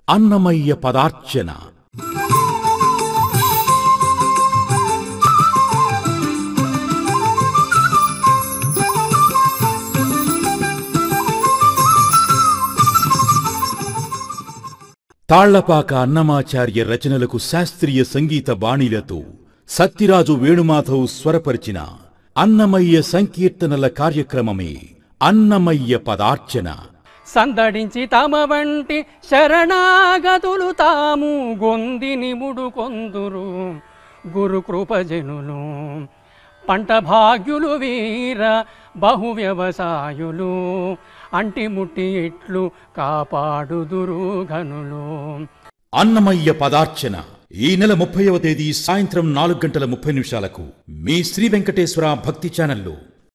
అన్నమయ్య పదార్చన తాళ్లపాక అన్నమాచార్య రచనలకు శాస్త్రీయ సంగీత బాణీలతో సత్యరాజు వేణుమాధవ్ స్వరపరిచిన అన్నమయ్య సంకీర్తనల కార్యక్రమమే అన్నమయ్య పదార్చన సందడించి తమ వంటి శరణాగతులు తాము గొందిని ముడుకొందురు గురు కృపజనులు పంట భాగ్యులు వీర బహు వ్యవసాయులు అంటిముట్టి ఇట్లు కాపాడుదురు ఘనులు అన్నమయ్య పదార్చన ఈ నెల ముప్పైవ తేదీ సాయంత్రం నాలుగు గంటల ముప్పై నిమిషాలకు మీ శ్రీ వెంకటేశ్వర భక్తి ఛానల్లో